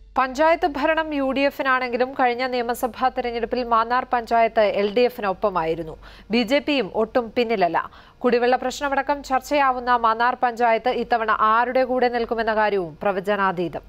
പഞ്ചായത്ത് ഭരണം U D എഫിനാണെങ്കിലും കഴിഞ്ഞ നിയമസഭാ തെരഞ്ഞെടുപ്പിൽ മാന്നാർ പഞ്ചായത്ത് എൽ ഡി എഫിനൊപ്പമായിരുന്നു ബി ജെ പിയും ഒട്ടും പിന്നിലല്ല കുടിവെള്ള പ്രശ്നമടക്കം ചർച്ചയാവുന്ന മാന്നാർ പഞ്ചായത്ത് ഇത്തവണ ആരുടെ കൂടെ നിൽക്കുമെന്ന കാര്യവും പ്രവചനാതീതം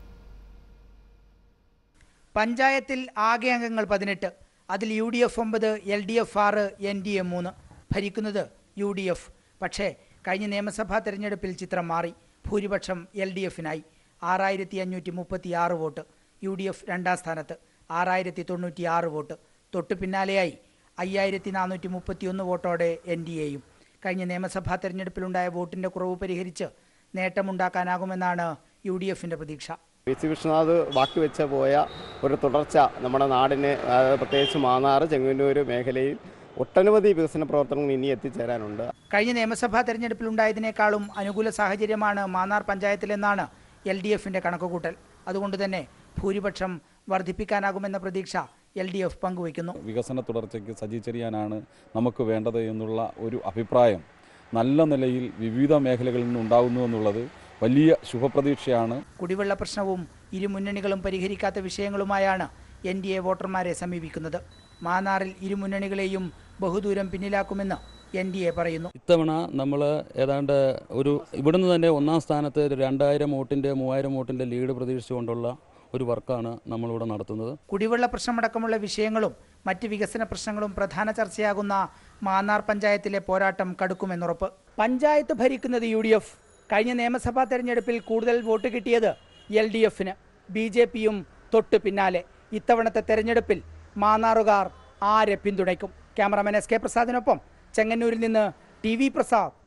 പഞ്ചായത്തിൽ ആകെ അംഗങ്ങൾ പതിനെട്ട് അതിൽ യു ഡി എഫ് ഒമ്പത് എൽ ഡി എഫ് ആറ് എൻ ഡി എ മൂന്ന് ഭരിക്കുന്നത് യു ഡി എഫ് പക്ഷേ കഴിഞ്ഞ നിയമസഭാ തെരഞ്ഞെടുപ്പിൽ ചിത്രം മാറി ഭൂരിപക്ഷം എൽ ഡി എഫിനായി ആറായിരത്തി അഞ്ഞൂറ്റി മുപ്പത്തി ആറ് വോട്ട് യു ഡി എഫ് രണ്ടാം സ്ഥാനത്ത് ആറായിരത്തി തൊണ്ണൂറ്റി ആറ് വോട്ട് തൊട്ടു പിന്നാലെയായി അയ്യായിരത്തി നാനൂറ്റി മുപ്പത്തിയൊന്ന് വോട്ടോടെ എൻ ഡി എയും കഴിഞ്ഞ നിയമസഭാ തെരഞ്ഞെടുപ്പിലുണ്ടായ വോട്ടിൻ്റെ കുറവ് പരിഹരിച്ച് നേട്ടമുണ്ടാക്കാനാകുമെന്നാണ് യു ഡി എഫിൻ്റെ പ്രതീക്ഷ പി സി വിശ്വനാഥ് ബാക്കി വെച്ച് പോയ ഒരു തുടർച്ച നമ്മുടെ നാടിന് അതായത് പ്രത്യേകിച്ച് മാന്നാർ ചെങ്ങന്നൂർ മേഖലയിൽ ഒട്ടനവധി വികസന പ്രവർത്തനങ്ങൾ ഇനി എത്തിച്ചേരാനുണ്ട് കഴിഞ്ഞ നിയമസഭാ തെരഞ്ഞെടുപ്പിലുണ്ടായതിനേക്കാളും അനുകൂല സാഹചര്യമാണ് മാന്നാർ പഞ്ചായത്തിലെന്നാണ് എൽ ഡി എഫിന്റെ കണക്കുകൂട്ടൽ അതുകൊണ്ട് തന്നെ ഭൂരിപക്ഷം വർദ്ധിപ്പിക്കാനാകുമെന്ന പ്രതീക്ഷ എൽ ഡി എഫ് പങ്കുവയ്ക്കുന്നു വികസന തുടർച്ചയ്ക്ക് സജി ചെറിയാനാണ് നമുക്ക് വേണ്ടത് എന്നുള്ള ഒരു അഭിപ്രായം നല്ല നിലയിൽ വിവിധ മേഖലകളിൽ നിന്നുണ്ടാകുന്നു എന്നുള്ളത് വലിയ ശുഭപ്രതീക്ഷയാണ് കുടിവെള്ള പ്രശ്നവും ഇരു മുന്നണികളും പരിഹരിക്കാത്ത വിഷയങ്ങളുമായാണ് എൻ ഡി എ വോട്ടർമാരെ സമീപിക്കുന്നത് മാന്നാറിൽ ഇരു മുന്നണികളെയും ബഹുദൂരം പിന്നിലാക്കുമെന്ന് എൻ ഡി എ പറയുന്നു ഇത്തവണ നമ്മൾ ഏതാണ്ട് ഒരു ഇവിടുന്ന് തന്നെ ഒന്നാം സ്ഥാനത്ത് ഒരു രണ്ടായിരം വോട്ടിൻ്റെ മൂവായിരം വോട്ടിൻ്റെ ലീഡ് പ്രതീക്ഷിച്ചുകൊണ്ടുള്ള ഒരു വർക്കാണ് നമ്മളിവിടെ നടത്തുന്നത് കുടിവെള്ള പ്രശ്നമടക്കമുള്ള വിഷയങ്ങളും മറ്റ് വികസന പ്രശ്നങ്ങളും പ്രധാന ചർച്ചയാകുന്ന മാന്നാർ പഞ്ചായത്തിലെ പോരാട്ടം കടുക്കുമെന്നുറപ്പ് പഞ്ചായത്ത് ഭരിക്കുന്നത് യു ഡി എഫ് കഴിഞ്ഞ നിയമസഭാ തെരഞ്ഞെടുപ്പിൽ കൂടുതൽ വോട്ട് കിട്ടിയത് എൽ ഡി എഫിന് ബി ജെ പിയും തൊട്ട് പിന്നാലെ ഇത്തവണത്തെ തെരഞ്ഞെടുപ്പിൽ മാന്നാറുകാർ ആരെ പിന്തുണയ്ക്കും ക്യാമറാമാൻ എസ് കെ പ്രസാദിനൊപ്പം ചെങ്ങന്നൂരിൽ നിന്ന് ടി വി പ്രസാദ്